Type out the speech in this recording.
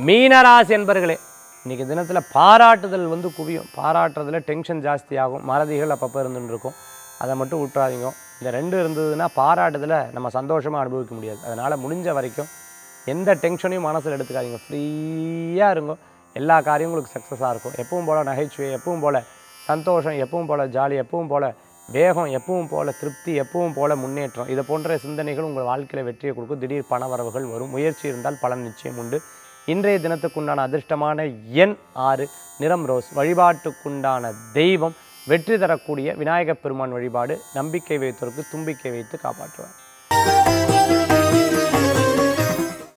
மீனராசி என்பர்களே இன்றைக்கி தினத்தில் பாராட்டுதல் வந்து குவியும் பாராட்டுறதுல டென்ஷன் ஜாஸ்தியாகும் மறதிகள் அப்பப்போ இருந்துட்டு இருக்கும் அதை மட்டும் விட்டுறாதீங்க இந்த ரெண்டு இருந்ததுன்னா பாராட்டுதலை நம்ம சந்தோஷமாக அனுபவிக்க முடியாது அதனால் முடிஞ்ச வரைக்கும் எந்த டென்ஷனையும் மனசில் எடுத்துக்காதீங்க ஃப்ரீயாக இருங்க எல்லா காரியங்களும் சக்ஸஸாக இருக்கும் எப்பவும் போல் நகைச்சுவை எப்பவும் போல் சந்தோஷம் எப்பவும் போல் ஜாலி எப்பவும் போல் வேகம் எப்பவும் போல் திருப்தி எப்பவும் போல் முன்னேற்றம் இதை போன்ற சிந்தனைகள் உங்கள் வாழ்க்கையில் வெற்றியை கொடுக்கும் திடீர் பண வரவுகள் வரும் முயற்சி இருந்தால் பலன் நிச்சயம் உண்டு இன்றைய தினத்துக்குண்டான அதிர்ஷ்டமான எண் ஆறு நிறம் ரோஸ் வழிபாட்டுக்குண்டான தெய்வம் வெற்றி தரக்கூடிய விநாயகப் பெருமான் வழிபாடு நம்பிக்கை வைத்தோருக்கு தும்பிக்கை வைத்து காப்பாற்றுவார்